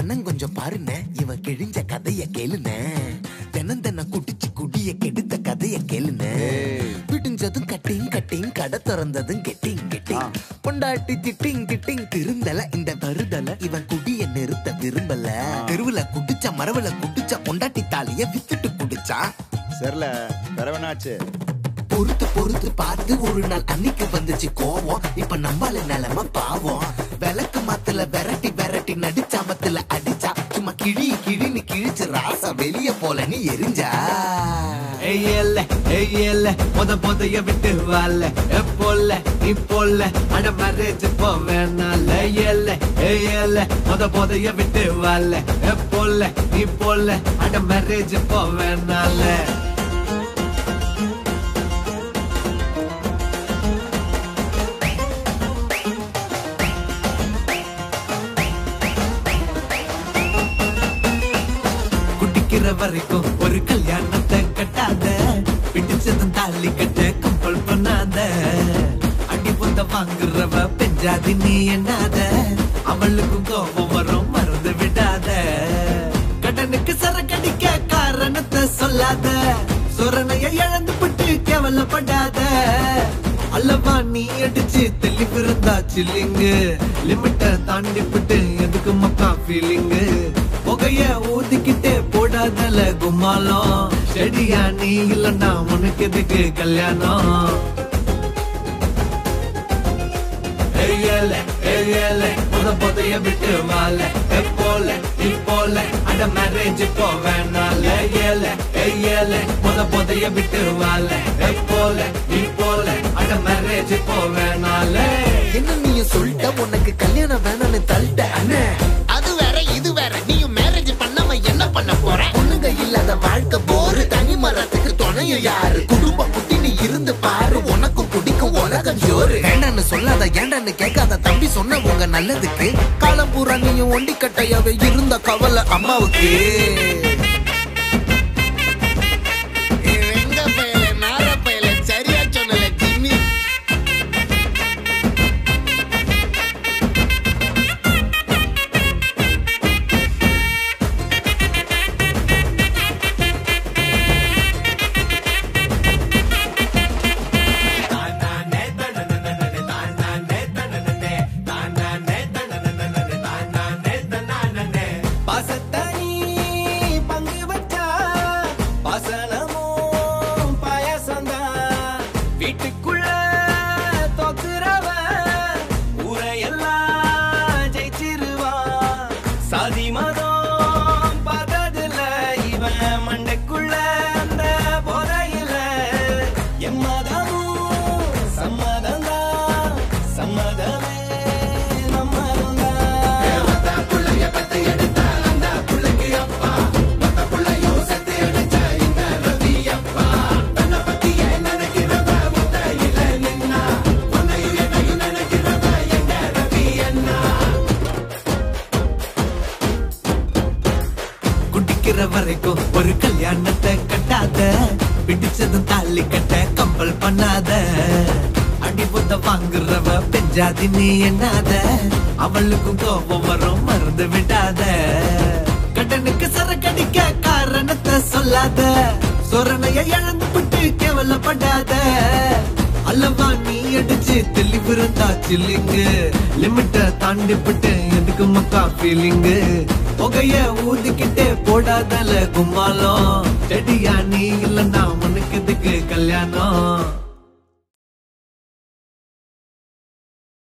அண்ணன் கொஞ்சம் பாருண்ணே இவன் கிழிஞ்ச கதைய கேளுண்ணே தினம் தினம் குடிச்சு குடிய கெடுத்த கதைய கேளுண்ணே விடிஞ்சதும் கட்டிங் கட்டிங் கடை திறந்ததும் கெட்டிங் கெட்டிங் பொண்டாட்டி திட்டிங் திட்டிங் திருந்தல இந்த வருதல இவன் குடிய நிறுத்த விரும்பல தெருவுல குடிச்ச மரவுல குடிச்ச பொண்டாட்டி தாலிய வித்துட்டு குடிச்சா சரில வேறவனாச்சு பொறுத்து பொறுத்து பார்த்து ஒரு நாள் அன்னைக்கு வந்துச்சு கோவம் இப்ப நம்பால நிலைமை பாவம் விளக்கு மாத்துல விரட்டி விரட்டி நடிச்சாமத்துல அடிச்சா சும்மா கிழி கிழின்னு கிழிச்சு ராசா வெளிய போல நீ எரிஞ்சா ஏயல்ல ஏயல்ல முத போதைய விட்டு வாழ எப்போல்ல இப்போல்ல அட மேரேஜ் போவேனால ஏல்ல ஏயல்ல முத போதைய விட்டு வாழ எப்போல்ல இப்போல்ல அட மேரேஜ் போவேனால குடிக்கிற வரைக்கும் ஒரு கல்யாணத்தை கட்டாத பிடிச்சதும் தாலி கட்ட கம்பல் பண்ணாத அடி பொந்த வாங்குறவ பெஞ்சாதி நீ எண்ணாத அவளுக்கும் கோபம் வரும் மறந்து விடாத கடனுக்கு சரக்கடிக்க காரணத்தை சொல்லாத சொரணைய இழந்து விட்டு கேவலப்படாத அல்லவா நீ அடிச்சு தெளிவு இருந்தா சில்லிங்கு லிமிட்ட தாண்டி விட்டு எதுக்கு மக்கா ஃபீலிங்கு புகைய ஊதிக்கிட்டே போடாதல கும்மாலம் செடியா நீ இல்லன்னா உனக்கு எதுக்கு கல்யாணம் ஏயல ஏயல முத புதைய விட்டு வாழ எப்போல இப்போல அட மேரேஜ் போவேனால ஏல ஏயல முத புதைய விட்டு வாழ எப்போல இப்போல அட மேரேஜ் போவேனால என்ன நீயும் சொல்லிட்ட உனக்கு கல்யாணம் வேணும்னு தள்ளிட்ட அண்ணே அது வேற இது வேற நீயும் மேரேஜ் பண்ணாம என்ன பண்ண போற பொண்ணுங்க இல்லாத வாழ்க்கை போரு தனி மரத்துக்கு துணையும் யாரு குடும்ப குட்டி நீ இருந்து பாரு உனக்கும் குடிக்கும் உலகம் ஜோறு வேண்டான்னு சொல்லாத ஏண்டான்னு கேட்காத தம்பி சொன்ன உங்க நல்லதுக்கு காலம் பூரா நீயும் ஒண்டி கட்டையாவே இருந்த கவலை அம்மாவுக்கு வெங்க பயல நார பயல சரியா சொன்னல ஜிம்மி பாசத்தனி பங்கு வச்சா பாசனமும் பாயசந்தான் வீட்டுக்குள்ள தோக்குறவ ஊரையெல்லாம் ஜெயிச்சிருவான் சாதி மதம் பார்த்ததில்ல இவன் மண்டைக்குள்ள அந்த போதையில எம்மதமும் சம்மதம்தான் சம்மதமே நம்மதம்தான் குடிக்கிற வரைக்கும் ஒரு கல்யாணத்தை கட்டாத பிடிச்சதும் தாலி கட்ட கம்பல் பண்ணாத அடி புத்த வாங்குறவ பெஞ்சாதி நீ எண்ணாத அவளுக்கும் கோபம் வரும் மறந்து விடாத கடனுக்கு சரக்கடிக்க காரணத்தை சொல்லாத சொரணைய இழந்து விட்டு கேவலப்படாத அல்லவா நீ அடிச்சு தெளிவு இருந்தா சில்லிங்கு லிமிட்ட தாண்டி விட்டு எதுக்கு மக்கா ஃபீலிங்கு புகைய ஊதிக்கிட்டே போடாதல கும்மாலம் செடியா நீ இல்லன்னா உனக்கு எதுக்கு கல்யாணம்